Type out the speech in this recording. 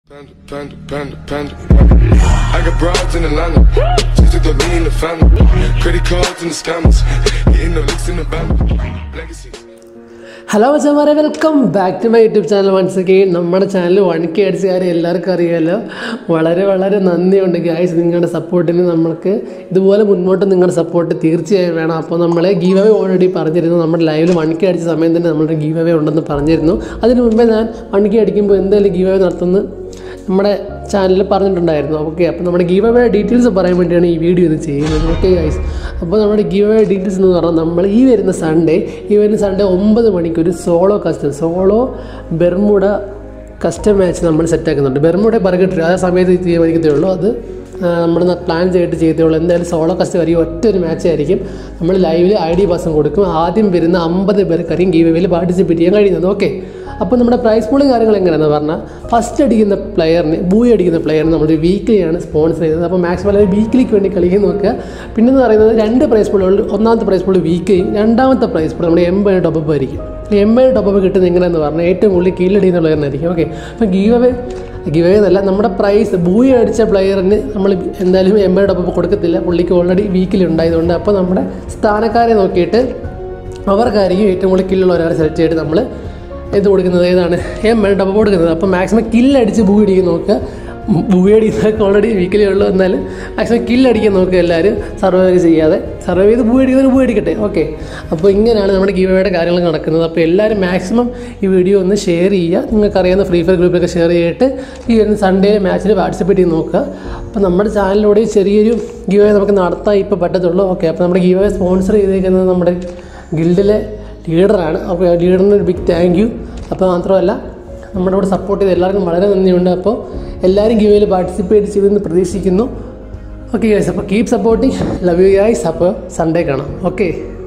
Panda, panda, panda, panda. I got broads in Atlanta. Just to throw me in the family. Credit cards and the scammers. Hitting the licks in the band. Legacies. Hello മച്ചന്മാരെ welcome back to my YouTube channel once again നമ്മുടെ channel one K അടിച്ച കാര്യം എല്ലാവർക്കും അറിയാമല്ലോ വളരെ വളരെ നന്ദിയുണ്ട് guys നിങ്ങളുടെ സപ്പോർട്ടിന് നമ്മൾക്ക് ഇതുപോലെ മുന്നോട്ട് നിങ്ങളുടെ സപ്പോർട്ട് തീർച്ചയായും വേണം അപ്പോൾ നമ്മൾ ഗീവ് അവേ ഓൾറെഡി പറഞ്ഞിരുന്നു നമ്മുടെ ലൈവിൽ വൺ കെ അടിച്ച സമയം തന്നെ നമ്മുടെ ഗീവ് അവേ ഉണ്ടെന്ന് പറഞ്ഞിരുന്നു അതിന് മുമ്പേ ഞാൻ വൺ കെ അടിക്കുമ്പോൾ എന്തായാലും ഗീവ് അവേ നടത്തുന്നു നമ്മുടെ ചാനലിൽ പറഞ്ഞിട്ടുണ്ടായിരുന്നു ഓക്കെ അപ്പോൾ നമ്മുടെ ഗീവ് അവേ ഡീറ്റെയിൽസ് പറയാൻ വേണ്ടിയാണ് ഈ വീഡിയോ ഇത് ചെയ്യുന്നത് ഓക്കെ ഗൈസ് അപ്പോൾ നമ്മുടെ ഗീവ് അവേ ഡീറ്റെയിൽസ് എന്ന് പറഞ്ഞാൽ നമ്മൾ ഈ വരുന്ന സൺഡേ ഈ വരുന്ന സൺഡേ ഒമ്പത് മണിക്ക് ഒരു solo custom solo Bermuda custom match നമ്മൾ സെറ്റാക്കുന്നുണ്ട് ബെർമുഡ പറകിട്ട് ആ സമയത്ത് തീരുമാനിക്കത്തേ ഉള്ളൂ അത് നമ്മൾ പ്ലാൻ ചെയ്തിട്ട് ചെയ്തേ ഉള്ളൂ എന്തായാലും സോളോ കസ്റ്റം ആയിരിക്കും ഒറ്റ ഒരു മാച്ച് ആയിരിക്കും നമ്മൾ ലൈവിൽ ഐ ഡി പാസും കൊടുക്കും ആദ്യം വരുന്ന അമ്പത് പേർക്കായിരിക്കും ഗീവ് അവേയിൽ പാർട്ടിസിപ്പേറ്റ് ചെയ്യാൻ കഴിയുന്നത് ഓക്കെ അപ്പോൾ നമ്മുടെ പ്രൈസ് പൂളും കാര്യങ്ങൾ എങ്ങനെയാണെന്ന് പറഞ്ഞാൽ ഫസ്റ്റ് അടിക്കുന്ന പ്ലെയറിന് ബൂയി അടിക്കുന്ന പ്ലെയറിന് നമ്മൾ വീക്കിലിയാണ് സ്പോൺസർ ചെയ്തത് അപ്പോൾ മാക്സിമം അല്ലെങ്കിൽ വീക്കിലിക്ക് വേണ്ടി കളിക്കാൻ നോക്കുക പിന്നെ എന്ന് പറയുന്നത് രണ്ട് പ്രൈസ് പൂളുകൾ ഒന്നാമത്തെ പ്രൈസ് പൂൾ വീക്കിലും രണ്ടാമത്തെ പ്രൈസ് പൂൾ നമ്മുടെ എൺപത് ടോപ്പ് ആയിരിക്കും എൺപത് ടോപ്പ് കിട്ടുന്നത് എങ്ങനെയാണെന്ന് പറഞ്ഞാൽ ഏറ്റവും കൂടുതൽ കീഴടിക്കുന്ന പ്ലെയറിനായിരിക്കും ഓക്കെ അപ്പോൾ ഗീവ് അവേ ഗിവ് അവേ എന്നല്ല നമ്മുടെ പ്രൈസ് ബൂയി അടിച്ച പ്ലെയറിന് നമ്മൾ എന്തായാലും എൺപത് ടോപ്പ് കൊടുക്കത്തില്ല പുള്ളിക്ക് ഓൾറെഡി വീക്കിൽ ഉണ്ടായതുകൊണ്ട് അപ്പോൾ നമ്മുടെ സ്ഥാനക്കാരെ നോക്കിയിട്ട് അവർക്കായിരിക്കും ഏറ്റവും കൂടുതൽ കില്ലുള്ള ഒരാളെ സെലക്ട് ചെയ്തിട്ട് നമ്മൾ ഇത് കൊടുക്കുന്നത് ഏതാണ് എം എൽ ഡബിൾ കൊടുക്കുന്നത് അപ്പോൾ മാക്സിമം കില്ലടിച്ച് ബൂ അടിക്കാൻ നോക്കുക ബൂ അടിക്കുന്നതൊക്കെ ഓൾറെഡി വീക്കിലേ ഉള്ളൂ എന്നാലും മാക്സിമം കില്ലടിക്കാൻ നോക്കുക എല്ലാവരും സർവൈവ് ചെയ്യാതെ സർവൈവ് ചെയ്ത് ബൂ അടിക്കുന്നവർ ബൂ അടിക്കട്ടെ ഓക്കെ അപ്പോൾ ഇങ്ങനെയാണ് നമ്മുടെ ഗീവയുടെ കാര്യങ്ങൾ നടക്കുന്നത് അപ്പോൾ എല്ലാവരും മാക്സിമം ഈ വീഡിയോ ഒന്ന് ഷെയർ ചെയ്യുക നിങ്ങൾക്കറിയാവുന്ന ഫ്രീ ഫയർ ഗ്രൂപ്പിലൊക്കെ ഷെയർ ചെയ്തിട്ട് ഈ വരുന്ന സൺഡേ മാച്ചിൽ പാർട്ടിസിപ്പേറ്റ് ചെയ്ത് നോക്കുക അപ്പോൾ നമ്മുടെ ചാനലിലൂടെ ചെറിയൊരു ഗീവേ നമുക്ക് നടത്താൻ ഇപ്പോൾ പറ്റത്തുള്ളൂ ഓക്കെ അപ്പോൾ നമ്മുടെ ഗീവേ സ്പോൺസർ ചെയ്തേക്കുന്നത് നമ്മുടെ ഗിൽഡിലെ ലീഡറാണ് അപ്പോൾ ലീഡറിന് ഒരു ബിഗ് താങ്ക് യു അപ്പോൾ മാത്രമല്ല നമ്മുടെ കൂടെ സപ്പോർട്ട് ചെയ്ത് എല്ലാവർക്കും വളരെ നന്ദിയുണ്ട് അപ്പോൾ എല്ലാവരും ഗീവയിൽ പാർട്ടിസിപ്പേറ്റ് ചെയ്തെന്ന് പ്രതീക്ഷിക്കുന്നു ഓക്കെ ഗൈസ് അപ്പോൾ keep supporting love you guys അപ്പോൾ സൺഡേ കാണാം ഓക്കെ